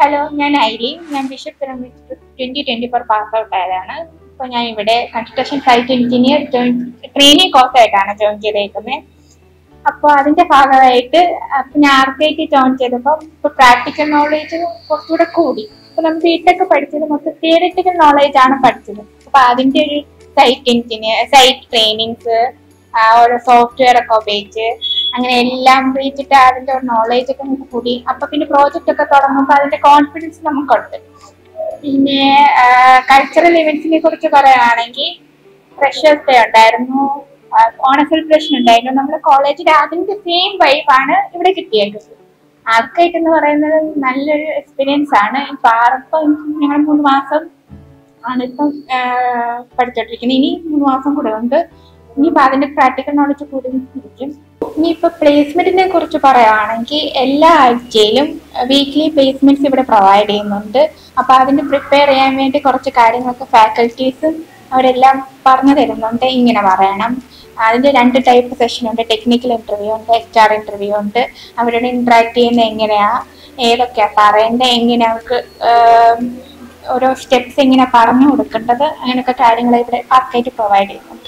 hello ഞാൻ ഐലി ഞാൻ Bishop twenty twenty four pass out ആയതാണ് ഇപ്പൊ ഞാൻ ഇവിടെ construction site engineer training course ആയിട്ടാണ് ജോയിൻ ചെയ്തേക്കുന്നത് അപ്പോൾ അതിന്റെ ഭാഗമായിട്ട് അപ്പൊ ഞാൻ ആർക്കേറ്റ് ജോയിൻ ചെയ്തപ്പോൾ ഇപ്പൊ പ്രാക്ടിക്കൽ നോളേജ് കുറച്ചുകൂടെ കൂടി ഇപ്പൊ നമ്മൾ ബിടെക് പഠിച്ചത് മൊത്തം തിയറിറ്റിക്കൽ നോളേജ് ആണ് പഠിച്ചത് അപ്പൊ അതിന്റെ ഒരു സൈറ്റ് എഞ്ചിനീയർ സൈറ്റ് ട്രെയിനിങ്സ് ഓരോ സോഫ്റ്റ്വെയർ ഒക്കെ ഉപയോഗിച്ച് അങ്ങനെ എല്ലാം ഉപയോഗിച്ചിട്ട് അതിന്റെ ഒരു നോളേജ് ഒക്കെ നമുക്ക് കൂടി അപ്പൊ പിന്നെ പ്രോജക്റ്റ് ഒക്കെ തുടങ്ങുമ്പോൾ അതിന്റെ കോൺഫിഡൻസ് നമുക്കുണ്ട് പിന്നെ കൾച്ചറൽ ഇവന്റ്സിനെ കുറിച്ച് പറയുകയാണെങ്കിൽ ഫ്രഷേഴ്സ് ഡേ ഉണ്ടായിരുന്നു ഓണ സെലിബ്രേഷൻ ഉണ്ടായിരുന്നു നമ്മുടെ കോളേജിൽ അതിന്റെ സെയിം വൈബാണ് ഇവിടെ കിട്ടിയേക്കുന്നത് ആർക്കായിട്ട് എന്ന് പറയുന്നത് നല്ലൊരു എക്സ്പീരിയൻസ് ആണ് ഇപ്പൊ ആറിപ്പം ഞങ്ങൾ മൂന്ന് മാസം ആണ് ഇപ്പം പഠിച്ചോണ്ടിരിക്കുന്നത് ഇനി മൂന്ന് മാസം കൂടെ ഉണ്ട് ഇനിയിപ്പോ അതിന്റെ പ്രാക്ടിക്കൽ നോളജ് കൂടി ഇരിക്കും ഇനിയിപ്പോ പ്ലേസ്മെന്റിനെ കുറിച്ച് പറയുകയാണെങ്കിൽ എല്ലാ ആഴ്ചയിലും വീക്ക്ലി പ്ലേസ്മെന്റ്സ് ഇവിടെ പ്രൊവൈഡ് ചെയ്യുന്നുണ്ട് അപ്പൊ അതിന് പ്രിപ്പയർ ചെയ്യാൻ വേണ്ടി കുറച്ച് കാര്യങ്ങളൊക്കെ ഫാക്കൽറ്റീസും അവരെല്ലാം പറഞ്ഞു തരുന്നുണ്ട് ഇങ്ങനെ പറയണം അതിന്റെ രണ്ട് ടൈപ്പ് സെഷൻ ഉണ്ട് ടെക്നിക്കൽ ഇന്റർവ്യൂ ഉണ്ട് എച്ച് ആർ ഇന്റർവ്യൂ ഉണ്ട് അവരോട് ഇന്ററാക്ട് ചെയ്യുന്നത് എങ്ങനെയാ ഏതൊക്കെയാ പറയേണ്ടത് എങ്ങനെ അവർക്ക് ഓരോ സ്റ്റെപ്സ് എങ്ങനെ പറഞ്ഞു കൊടുക്കേണ്ടത് അങ്ങനെയൊക്കെ കാര്യങ്ങൾ ഇവിടെ പാർക്കായിട്ട് പ്രൊവൈഡ് ചെയ്യുന്നുണ്ട്